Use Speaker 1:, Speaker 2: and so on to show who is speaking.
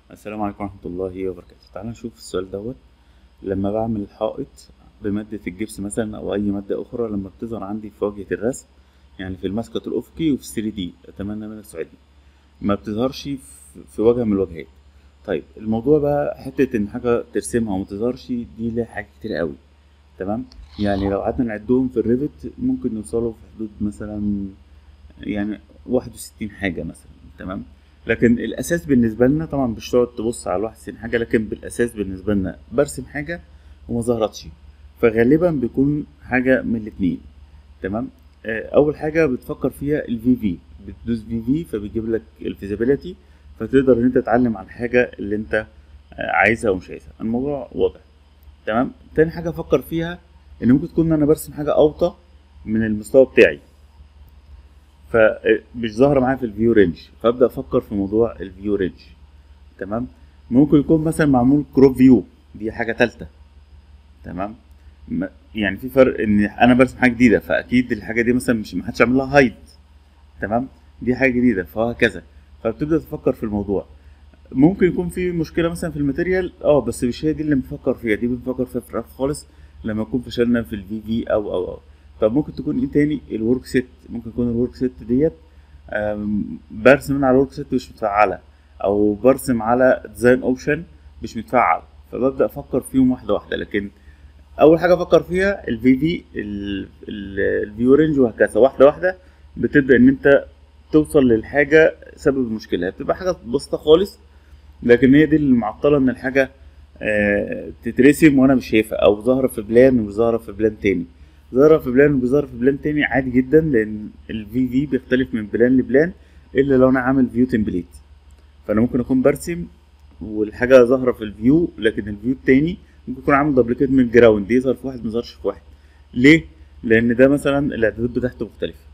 Speaker 1: السلام عليكم ورحمة الله وبركاته تعال نشوف السؤال دوت لما بعمل الحائط بمادة الجبس مثلا أو أي مادة أخرى لما بتظهر عندي في واجهة الرسم يعني في المسقط الأفقي وفي 3 دي أتمنى منك تساعدني ما بتظهرش في- في وجه من الواجهات طيب الموضوع بقى حتة إن حاجة ترسمها وما تظهرش دي ليها حاجات كتير قوي تمام يعني لو قعدنا نعدهم في الريفت ممكن نوصلوا في حدود مثلا يعني واحد وستين حاجة مثلا تمام لكن الاساس بالنسبه لنا طبعا مش تقعد تبص على الواحد سين حاجه لكن بالاساس بالنسبه لنا برسم حاجه وما ظهرتش فغالبا بيكون حاجه من الاتنين تمام آه، اول حاجه بتفكر فيها الفي في بتدوس في في فبيجيب لك الفيزيبيليتي فتقدر ان انت تتعلم على الحاجه اللي انت آه، عايزها او مش عايزها الموضوع واضح تمام تاني حاجه افكر فيها ان ممكن تكون انا برسم حاجه اوطى من المستوى بتاعي فمش ظاهره معايا في الفيو رينج فابدا افكر في موضوع الفيو رينج تمام ممكن يكون مثلا معمول كروب فيو دي حاجه تالته تمام م- يعني في فرق ان انا برسم حاجه جديده فاكيد الحاجه دي مثلا مش محدش عامل لها هايد تمام دي حاجه جديده فهكذا فبتبدا تفكر في الموضوع ممكن يكون في مشكله مثلا في الماتيريال اه بس مش هي دي اللي بنفكر فيها دي بنفكر فيها في الآخر خالص لما نكون فشلنا في الفي في او او او طب ممكن تكون ايه تاني الورك سيت ممكن يكون الورك سيت ديت آم، برسم من على الورك سيت مش متفعله او برسم على ديزاين اوبشن مش متفعل فببدا افكر فيهم واحده واحده لكن اول حاجه افكر فيها الفي في الفيو رينج وهكذا واحده واحده بتبدا ان انت توصل للحاجه سبب المشكله بتبقى حاجه بسيطه خالص لكن هي دي اللي معطله ان الحاجه آه، تترسم وانا مش شايفها او ظاهره في بلان ومش ظاهره في بلان تاني ظاهره في بلان ومش ظاهره في بلان تاني عادي جدا لان الفي في بيختلف من بلان لبلان الا لو انا عامل فيو تمبليت فانا ممكن اكون برسم والحاجه ظاهره في الفيو لكن الفيو التاني ممكن يكون عامل دبليكيت من الجراوند يظهر في واحد ما يظهرش في واحد ليه لان ده مثلا الاعدادات بتاعته مختلفه